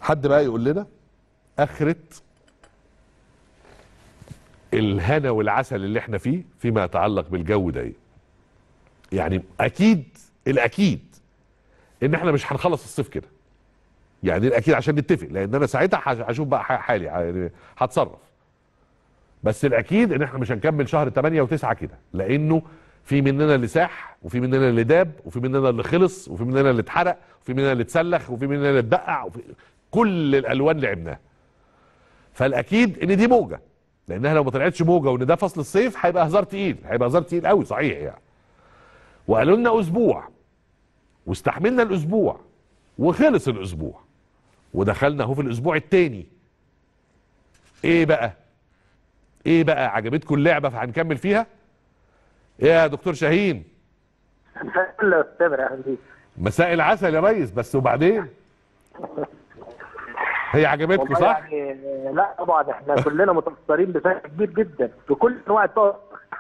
حد بقى يقول لنا اخره الهنا والعسل اللي احنا فيه فيما يتعلق بالجو ده ايه يعني اكيد الاكيد ان احنا مش هنخلص الصيف كده يعني الاكيد عشان نتفق لان انا ساعتها هش- هشوف بقى ح- حالي يعني هتصرف بس الاكيد ان احنا مش هنكمل شهر 8 و9 كده لانه في مننا اللي ساح وفي مننا اللي داب وفي مننا اللي خلص وفي مننا اللي اتحرق وفي مننا اللي اتسلخ وفي مننا اللي اتبقع وفي كل الالوان لعبناها فالاكيد ان دي موجه لانها لو ما طلعتش موجه وان ده فصل الصيف هيبقى هزار تقيل هيبقى هزار تقيل قوي صحيح يعني وقالوا لنا اسبوع واستحملنا الاسبوع وخلص الاسبوع ودخلنا اهو في الاسبوع التاني ايه بقى ايه بقى عجبتكم اللعبه فهنكمل فيها ايه يا دكتور شاهين لا يا استاذ اهلا بيك مساء العسل يا ريس بس وبعدين هي عجبتكم والله صح يعني لا طبعا احنا كلنا متاثرين بشكل كبير جدا بكل انواع الطاقه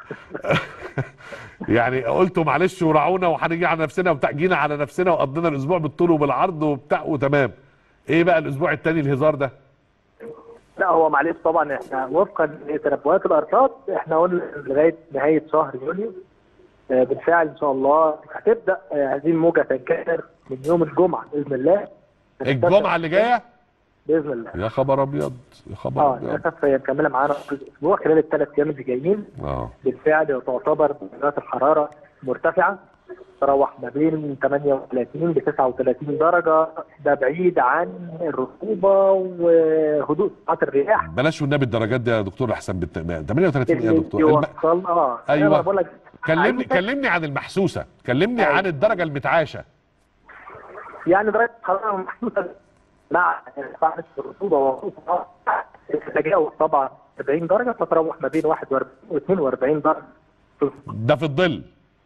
يعني قلتوا معلش وراعونا وهنيجي على نفسنا وبتاع جينا على نفسنا وقضينا الاسبوع بالطول وبالعرض وبتاع وتمام ايه بقى الاسبوع التاني الهزار ده لا هو معلش طبعا احنا وفقا لتنبؤات الارصاد احنا قلنا لغايه نهايه شهر يوليو آه، بالفعل ان شاء الله هتبدا آه، هذه الموجه تنكسر من يوم الجمعه باذن الله الجمعه اللي جايه باذن الله يا خبر ابيض يا خبر اه ابيض للاسف هي مكمله معانا طول الاسبوع خلال الثلاث ايام اللي جايين اه بالفعل تعتبر درجات الحراره مرتفعه تروح ما بين 38 ل 39 درجه ده بعيد عن الرطوبه وهدوء سرعات الرياح بلاش والنبي الدرجات دي يا دكتور احسن بالت... 38 ايه يا اللي دكتور الم... يوصل اه أيوة. أنا بقول لك كلمني عايزك- كلمني عن المحسوسه كلمني أيوة. عن الدرجه المتعاشه يعني درجه الحراره محسوسه مع ارتفاع نسبه الرطوبه وخصوصا تتجاوز طبعا 70 درجه فتروح ما بين 41 و 42 درجه ده في الظل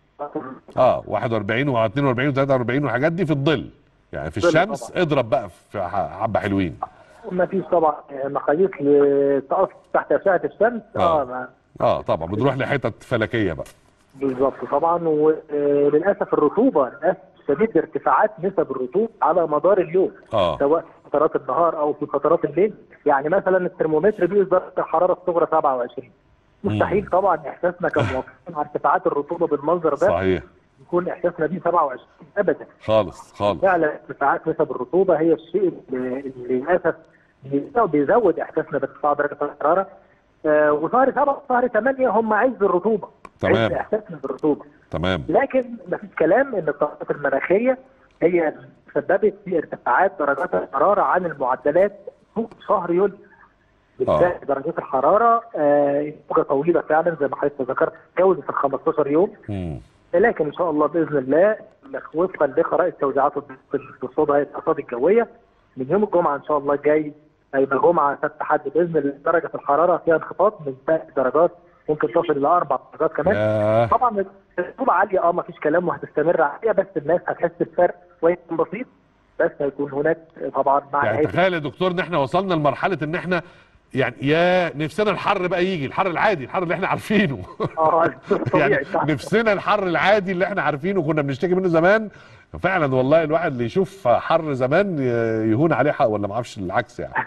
اه 41 و42 و43 والحاجات دي في الظل يعني في ظل الشمس طبعا. اضرب بقى في ح- حبه حلوين ما فيش طبعا مقاييس للتأثر تحت اشعه الشمس آه. اه ما- اه طبعا بنروح لحتت فلكيه بقى بالظبط طبعا وللاسف الرطوبه للاسف شديد ارتفاعات نسب الرطوبه على مدار اليوم اه سواء في فترات النهار او في فترات الليل يعني مثلا الترمومتر بيقيس درجه الحراره الصغرى 27 مستحيل طبعا احساسنا كمواطنين مع ارتفاعات الرطوبه بالمنظر ده صحيح يكون احساسنا بيه 27 ابدا خالص خالص فعلا ارتفاعات نسب الرطوبه هي الشيء اللي اللي للاسف بيزود احساسنا بارتفاع درجه الحراره آه وشهر 7 وشهر 8 هم عز الرطوبه تمام. عز احساسنا بالرطوبه تمام لكن مفيش كلام ان التغيرات المناخيه هي سببت في ارتفاعات درجات الحراره عن المعدلات فوق شهر يوليو. بالفعل درجات الحراره آه، موجه طويله فعلا زي ما حضرتك ذكرت تجاوزت ال 15 يوم مم. لكن ان شاء الله باذن الله وفقا لخرائط توزيعات الاقتصاد هيئه الارصاد الجويه من يوم الجمعه ان شاء الله الجاي هيبقى جمعه سبت حد باذن الله درجه الحراره فيها انخفاض من ثلاث درجات ممكن تصل الى اربع درجات كمان ياه. طبعا الرطوبه عاليه اه ما فيش كلام وهتستمر عاليه بس الناس هتحس بفرق شويه بسيط بس هيكون هناك طبعا مع يعني نهايه تخيل يا دكتور ان احنا وصلنا لمرحله ان احنا يعني يا نفسنا الحر بقى يجي الحر العادي الحر اللي احنا عارفينه اه يعني طبيعي صح. نفسنا الحر العادي اللي احنا عارفينه كنا بنشتكي منه زمان فعلا والله الواحد اللي يشوف حر زمان ي- يهون عليه حق ولا ما اعرفش العكس يعني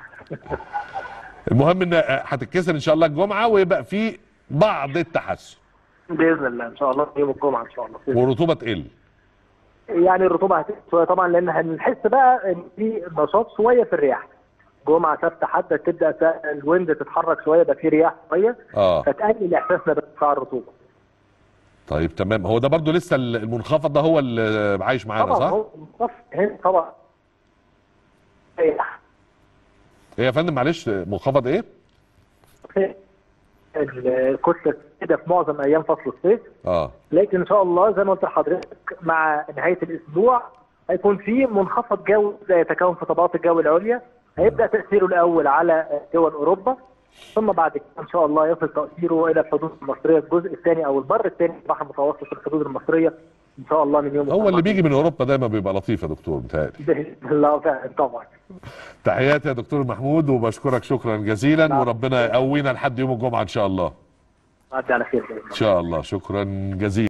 المهم ان هتتكسر ان شاء الله الجمعه ويبقى في بعض التحسن باذن الله ان شاء الله يوم الجمعه ان شاء الله بإذن والرطوبه تقل يعني الرطوبه هتقل شويه طبعا لان هنحس بقى ان في نشاط شويه في الرياح جمعه سبت حتى تبدا ت- الويند تتحرك شويه يبقى في رياح شويه اه فتقلل احساسنا بارتفاع الرطوبه طيب تمام هو ده برضو لسه المنخفض ده هو اللي عايش معانا طبعا صح؟ هو مصر هنا طبعا رياح. ايه يا فندم معلش منخفض ايه؟ الكتله كده في معظم ايام فصل الصيف اه لكن ان شاء الله زي ما قلت لحضرتك مع نهايه الاسبوع هيكون في منخفض جو يتكون في طبقات الجو العليا هيبدا تاثيره الاول على دول اوروبا ثم بعد كده ان شاء الله يصل تاثيره الى الحدود المصريه الجزء الثاني او البر الثاني البحر المتوسط في الحدود المصريه ان شاء الله من يوم هو اللي بيجي من اوروبا دايما بيبقى لطيف يا دكتور متهيألي باذن الله فعلا طبعا تحياتي يا دكتور محمود وبشكرك شكرا جزيلا نعم. وربنا يقوينا لحد يوم الجمعه ان شاء الله عدي على خير ان شاء الله شكرا جزيلا